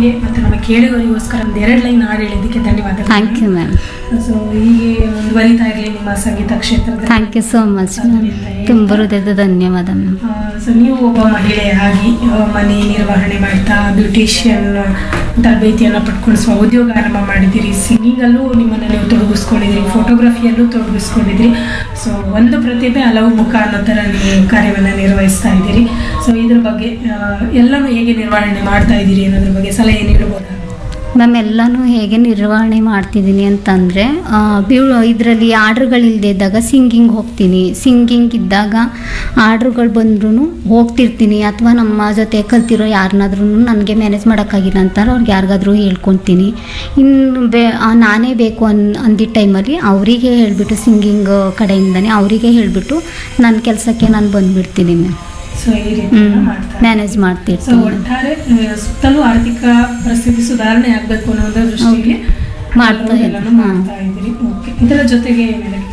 ನಮಗೆ ಮತ್ತು ನಮ್ಮ ಕೇಳುಗರಿಗೋಸ್ಕರ ಒಂದು ಎರಡು ಲೈನ್ ಹಾಡು ಹೇಳಿದ್ದಕ್ಕೆ ಧನ್ಯವಾದಗಳು ಥ್ಯಾಂಕ್ ಯು ಮ್ಯಾಮ್ ಸೊ ಹೀಗೆ ಮುಂದುವರಿತಾ ಇರಲಿ ನಿಮ್ಮ ಸಂಗೀತ ಕ್ಷೇತ್ರದಲ್ಲಿ thank you so much ma'am ತುಂಬ ಹೃದಯದ ಧನ್ಯವಾದ ಮ್ಯಾಮ್ ಸೊ ನೀವು ಒಬ್ಬ ಮಹಿಳೆಯಾಗಿ ಆ, ಮನೆ ನಿರ್ವಹಣೆ ಮಾಡ್ತಾ ಬ್ಯೂಟಿಷಿಯನ್ ತರಬೇತಿಯನ್ನು ಪಡ್ಕೊಂಡು ಸ್ವ ಉದ್ಯೋಗ ಆರಂಭ ಮಾಡಿದ್ದೀರಿ ಸಿಂಗಿಂಗಲ್ಲೂ ನಿಮ್ಮನ್ನು ನೀವು ತೊಡಗಿಸ್ಕೊಂಡಿದ್ದೀರಿ ಫೋಟೋಗ್ರಫಿಯಲ್ಲೂ ತೊಡಗಿಸ್ಕೊಂಡಿದ್ದೀರಿ ಸೊ ಒಂದು ಪ್ರತಿಭೆ ಹಲವು ಮುಖ ಅನ್ನೋ ಥರ ನೀವು ಕಾರ್ಯವನ್ನು ನಿರ್ವಹಿಸ್ತಾ ಇದ್ದೀರಿ ಸೊ ಇದ್ರ ಬಗ್ಗೆ ಆ, ಎಲ್ಲನೂ ಹೇಗೆ ನಿರ್ವಹಣೆ ಮಾಡ್ತಾ ಇದ್ದೀರಿ ಅನ್ನೋದ್ರ ಬಗ್ಗೆ ಸಲಹೆ ನೀಡಬಹುದಾ ಮ್ಯಾಮ್ ಎಲ್ಲನೂ ಹೇಗೆ ನಿರ್ವಹಣೆ ಮಾಡ್ತಿದ್ದೀನಿ ಅಂತಂದರೆ ಬ್ಯೂ ಇದರಲ್ಲಿ ಆರ್ಡ್ರ್ಗಳಿಲ್ಲದೆ ಇದ್ದಾಗ ಸಿಂಗಿಂಗ್ ಹೋಗ್ತೀನಿ ಸಿಂಗಿಂಗ್ ಇದ್ದಾಗ ಆರ್ಡ್ರುಗಳು ಬಂದ್ರೂ ಹೋಗ್ತಿರ್ತೀನಿ ಅಥವಾ ನಮ್ಮ ಜೊತೆ ಕಲ್ತಿರೋ ಯಾರನ್ನಾದ್ರೂ ನನಗೆ ಮ್ಯಾನೇಜ್ ಮಾಡೋಕ್ಕಾಗಿಲ್ಲ ಅಂತಾರೆ ಅವ್ರಿಗೆ ಯಾರಿಗಾದ್ರೂ ಹೇಳ್ಕೊತೀನಿ ಇನ್ನು ಬೇ ಆ, ನಾನೇ ಬೇಕು ಅನ್ ಅಂದಿದ್ದ ಟೈಮಲ್ಲಿ ಅವರಿಗೆ ಹೇಳಿಬಿಟ್ಟು ಸಿಂಗಿಂಗ್ ಕಡೆಯಿಂದನೇ ಅವರಿಗೆ ಹೇಳಿಬಿಟ್ಟು ನನ್ನ ಕೆಲಸಕ್ಕೆ ನಾನು ಬಂದುಬಿಡ್ತೀನಿ ಮ್ಯಾಮ್ ಸೊ ಈ ರೀತಿ ಹ್ಞೂ ಮಾಡ್ತಾ ಮ್ಯಾನೇಜ್ ಸೊ ಮಾಡ್ತಿರ್ತೀನಿ ಒಟ್ಟಾರೆ ಆ, ಸುತ್ತಲೂ ಆರ್ಥಿಕ ಪರಿಸ್ಥಿತಿ ಸುಧಾರಣೆ ಆಗಬೇಕು ಅನ್ನೋ ಒಂದು ದೃಷ್ಟಿಯಲ್ಲಿ ಮಾಡ್ತಾ ಇದ್ದೀನಿ. ಎಲ್ಲನೂ ಮಾಡ್ತಾ ಇದ್ದೀರಿ ಓಕೆ ಇದರ ಜೊತೆಗೆ ಏನೆಲ್ಲ